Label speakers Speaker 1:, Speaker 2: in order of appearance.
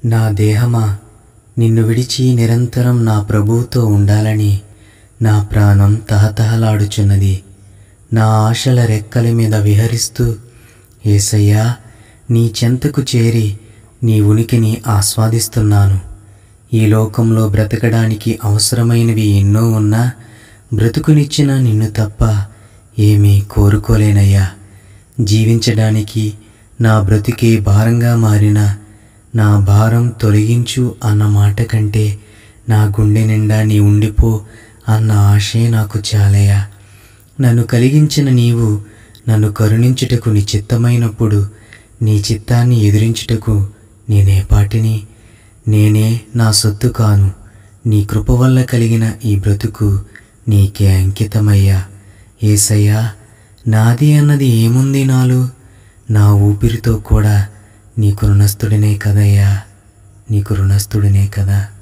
Speaker 1: నా దేహమా నిన్ను విడిచి నిరంతరం నా ప్రభువుతో ఉండాలని నా ప్రాణం తహతహలాడుచున్నది నా ఆశల రెక్కల మీద విహరిస్తూ ఏసయ్యా నీ చెంతకు చేరి నీ ఉనికిని ఆస్వాదిస్తున్నాను ఈ లోకంలో బ్రతకడానికి అవసరమైనవి ఎన్నో ఉన్నా బ్రతుకునిచ్చిన నిన్ను తప్ప ఏమీ కోరుకోలేనయ్యా జీవించడానికి నా బ్రతికే భారంగా మారిన నా భారం తొలగించు అన్న మాట కంటే నా గుండె నిండా నీ ఉండిపో అన్న ఆశే నాకు చాలయ్యా నన్ను కలిగించిన నీవు నన్ను కరుణించుటకు నీ చిత్తమైనప్పుడు నీ చిత్తాన్ని ఎదిరించుటకు నేనే పాటిని నేనే నా సొత్తు కాను నీ కృప వల్ల కలిగిన ఈ బ్రతుకు నీకే అంకితమయ్యా ఏసయ్యా నాది అన్నది ఏముంది నాలో నా ఊపిరితో కూడా నీకు రుణస్థుడినే కదయ్యా నీకు రుణస్థుడినే కదా